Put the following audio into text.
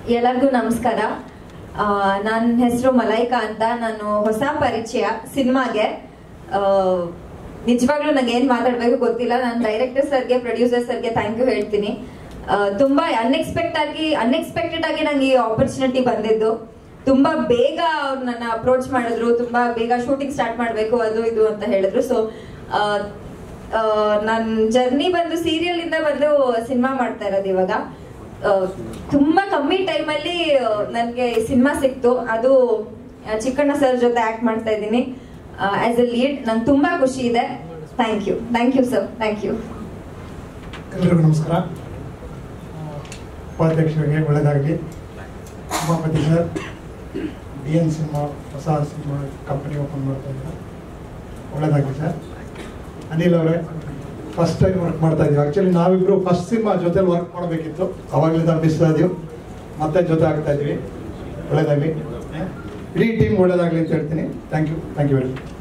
ಎಲ್ಲರಿಗೂ ನಮಸ್ಕಾರ ನನ್ನ ಹೆಸರು ಮಲೈಕಾ ಅಂತ ನಾನು ಹೊಸ ಪರಿಚಯ ಸಿನಿಮಾಗೆ ನಿಜವಾಗ್ಲೂ ನಂಗೆ ಏನ್ ಮಾತಾಡ್ಬೇಕು ಗೊತ್ತಿಲ್ಲ ನಾನು ಡೈರೆಕ್ಟರ್ ಸರ್ಗೆ ಪ್ರೊಡ್ಯೂಸರ್ ಸರ್ಗೆ ಥ್ಯಾಂಕ್ ಯು ಹೇಳ್ತೀನಿ ಆ, ತುಂಬಾ ಅನ್ಎಕ್ಸ್ಪೆಕ್ಟ್ ಆಗಿ ಅನ್ಎಕ್ಸ್ಪೆಕ್ಟೆಡ್ ಆಗಿ ನಂಗೆ ಈ ಆಪರ್ಚುನಿಟಿ ಬಂದಿದ್ದು ತುಂಬಾ ಬೇಗ ಅವ್ರು ನನ್ನ ಅಪ್ರೋಚ್ ಮಾಡಿದ್ರು ತುಂಬಾ ಬೇಗ ಶೂಟಿಂಗ್ ಸ್ಟಾರ್ಟ್ ಮಾಡ್ಬೇಕು ಅದು ಇದು ಅಂತ ಹೇಳಿದ್ರು ಸೊ ನನ್ನ ಜರ್ನಿ ಬಂದು ಸೀರಿಯಲ್ ಇಂದ ಬಂದು ಸಿನಿಮಾ ಮಾಡ್ತಾ ಇರೋದು ಇವಾಗ ಆ, ತುಂಬಾ ಕಮ್ಮಿ ಟೈಮಲ್ಲಿ ನನಗೆ ಸಿನಿಮಾ ಸಿಕ್ತು ಅದು ಆ, ಚಿಕ್ಕಣ್ಣ ಸರ್ ಜೊತೆ ಆಕ್ಟ್ ಮಾಡ್ತಾ ಇದ್ದೀನಿ ಆಸ್ ಎ ಲೀಡ್ ನಂಗೆ ತುಂಬಾ ಖುಷಿ ಇದೆ thank you thank you sir thank you ಎಲ್ರಿಗೂ ನಮಸ್ಕಾರ ಉಪಾಧ್ಯಕ್ಷರಿಗೆ ಒಳ್ಳೆಯದಾಗಲಿ Umapathi sir D N cinema ಹೊಸ ಸಿನಿಮಾ ಕಂಪನಿ ಓಪನ್ ಮಾಡ್ತಾ ಇದ್ದಾರೆ ಒಳ್ಳೆಯದಾಗಲಿ ಸರ್ ಅನಿಲ್ ಅವರೇ ಫಸ್ಟ್ ಟೈಮ್ ವರ್ಕ್ ಮಾಡ್ತಾ ಇದ್ದೀವಿ ಆ್ಯಕ್ಚುಲಿ ನಾವಿಬ್ಬರು ಫಸ್ಟ್ ಸಿನಿಮಾ ಜೊತೆಲಿ ವರ್ಕ್ ಮಾಡಬೇಕಿತ್ತು ಅವಾಗಲಿಂದ ಮಿಸ್ ಆದೀವಿ ಮತ್ತೆ ಜೊತೆ ಆಗ್ತಾ ಇದ್ವಿ ಒಳ್ಳೆಯದಾಗಲಿ ಇಡೀ ಟೀಮ್ ಒಳ್ಳೆಯದಾಗಲಿ ಅಂತ ಹೇಳ್ತೀನಿ thank you thank you very much